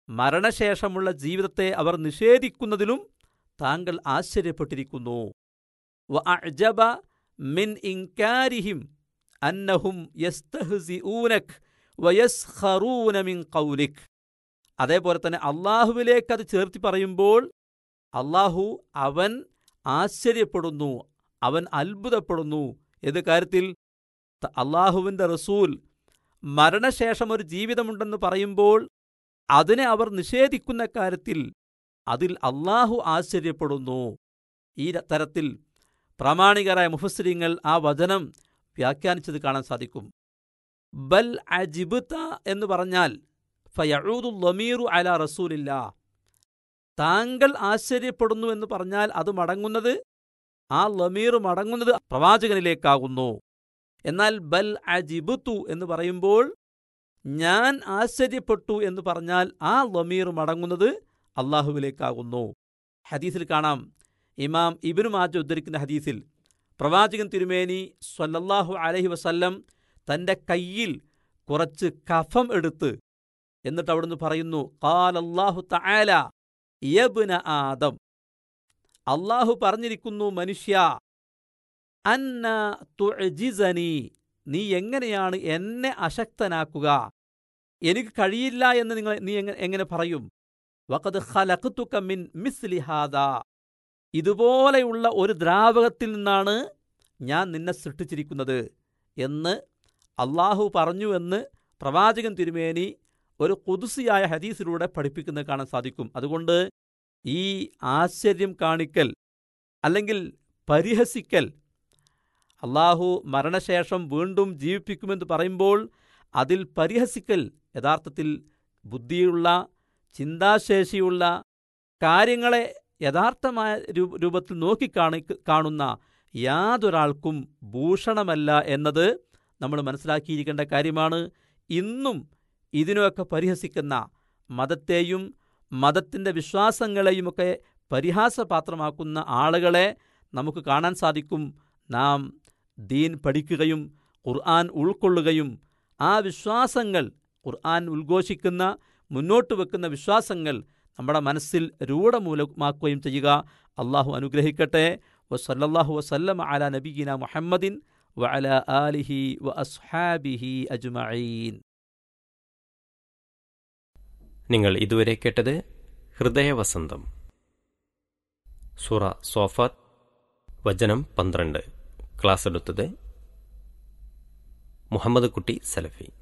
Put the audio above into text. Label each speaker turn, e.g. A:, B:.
A: മരണശേഷമുള്ള ജീവിതത്തെ അവർ നിഷേധിക്കുന്നതിലും താങ്കൾ ആശ്ചര്യപ്പെട്ടിരിക്കുന്നു വഅഅജബ മിൻ ഇൻകാരിഹിം അന്നഹും യസ്തഹ്സിഊനക് വയസ്ഖറൂന മിൻ ഖൗലിക് അതേപോലെ തന്നെ അള്ളാഹുവിലേക്ക് അത് ചേർത്തി പറയുമ്പോൾ അള്ളാഹു അവൻ ആശ്ചര്യപ്പെടുന്നു അവൻ അത്ഭുതപ്പെടുന്നു ഏത് കാര്യത്തിൽ ത- അള്ളാഹുവിൻ്റെ റസൂൽ മരണശേഷം ഒരു ജീവിതമുണ്ടെന്ന് പറയുമ്പോൾ അതിനെ അവർ നിഷേധിക്കുന്ന കാര്യത്തിൽ അതിൽ അള്ളാഹു ആശ്ചര്യപ്പെടുന്നു ഈ ര- തരത്തിൽ പ്രാമാണികരായ മുഫസ്ലിങ്ങൾ ആ വചനം വ്യാഖ്യാനിച്ചത് കാണാൻ സാധിക്കും ബൽ അജിബുത്ത എന്ന് പറഞ്ഞാൽ ഫയഊദു ലമീറു അല റസൂലില്ല താങ്കൾ ആശ്ചര്യപ്പെടുന്നു എന്ന് പറഞ്ഞാൽ അത് മടങ്ങുന്നത് ആ ലമീർ മടങ്ങുന്നത് പ്രവാചകനിലേക്കാകുന്നു എന്നാൽ ബൽ അജിബുത്തു എന്ന് പറയുമ്പോൾ ഞാൻ ആശ്ചര്യപ്പെട്ടു എന്ന് പറഞ്ഞാൽ ആ ലമീർ മടങ്ങുന്നത് അള്ളാഹുവിലേക്കാകുന്നു ഹദീസിൽ കാണാം ഇമാം ഇബിനു മാജ ഉദ്ധരിക്കുന്ന ഹദീസിൽ പ്രവാചകൻ തിരുമേനി സ്വല്ലല്ലാഹു അലൈഹി വസല്ലം തൻ്റെ കയ്യിൽ കുറച്ച് കഫം എടുത്ത് എന്നിട്ട് അവിടുന്ന് പറയുന്നു കാലല്ലാഹു തആല യബ്ന ആദം അള്ളാഹു പറഞ്ഞിരിക്കുന്നു മനുഷ്യ അന്ന തുഅജിസനി നീ എങ്ങനെയാണ് എന്നെ അശക്തനാക്കുക എനിക്ക് കഴിയില്ല എന്ന് നിങ്ങൾ നീ എങ്ങനെ എങ്ങനെ പറയും വഖദ് ഖലഖ്തുക മിൻ മിസ്ലി ഹാദാ ഇതുപോലെയുള്ള ഒരു ദ്രാവകത്തിൽ നിന്നാണ് ഞാൻ നിന്നെ സൃഷ്ടിച്ചിരിക്കുന്നത് എന്ന് അള്ളാഹു പറഞ്ഞു എന്ന് പ്രവാചകൻ തിരുമേനി ഒരു കുതുസിയായ ഹദീസിലൂടെ പഠിപ്പിക്കുന്നത് കാണാൻ സാധിക്കും അതുകൊണ്ട് ഈ ആശ്ചര്യം കാണിക്കൽ അല്ലെങ്കിൽ പരിഹസിക്കൽ അള്ളാഹു മരണശേഷം വീണ്ടും ജീവിപ്പിക്കുമെന്ന് പറയുമ്പോൾ അതിൽ പരിഹസിക്കൽ യഥാർത്ഥത്തിൽ ബുദ്ധിയുള്ള ചിന്താശേഷിയുള്ള കാര്യങ്ങളെ യഥാർത്ഥമായ രൂ- രൂപത്തിൽ നോക്കിക്കാണി കാണുന്ന യാതൊരാൾക്കും ഭൂഷണമല്ല എന്നത് നമ്മൾ മനസ്സിലാക്കിയിരിക്കേണ്ട കാര്യമാണ് ഇന്നും ഇതിനെയൊക്കെ പരിഹസിക്കുന്ന മതത്തെയും മതത്തിൻ്റെ വിശ്വാസങ്ങളെയുമൊക്കെ പരിഹാസപാത്രമാക്കുന്ന ആളുകളെ നമുക്ക് കാണാൻ സാധിക്കും നാം ദീൻ പഠിക്കുകയും ഖുർആൻ ഉൾക്കൊള്ളുകയും ആ വിശ്വാസങ്ങൾ ഖുർആൻ ഉദ്ഘോഷിക്കുന്ന മുന്നോട്ട് വെക്കുന്ന വിശ്വാസങ്ങൾ നമ്മുടെ മനസ്സിൽ രൂഢമൂലമാക്കുകയും ചെയ്യുക അള്ളാഹു അനുഗ്രഹിക്കട്ടെ വസല്ലല്ലാഹു വസല്ലം അല നബീന മുഹമ്മദിൻ വഅല ആലിഹി വ അസ്ഹാബിഹി അജ്മഈൻ
B: നിങ്ങൾ ഇതുവരെ കേട്ടത് ഹൃദയവസന്തം സുറ സോഫാത്ത് വചനം പന്ത്രണ്ട് ക്ലാസ് എടുത്തത് മുഹമ്മദ് കുട്ടി സലഫി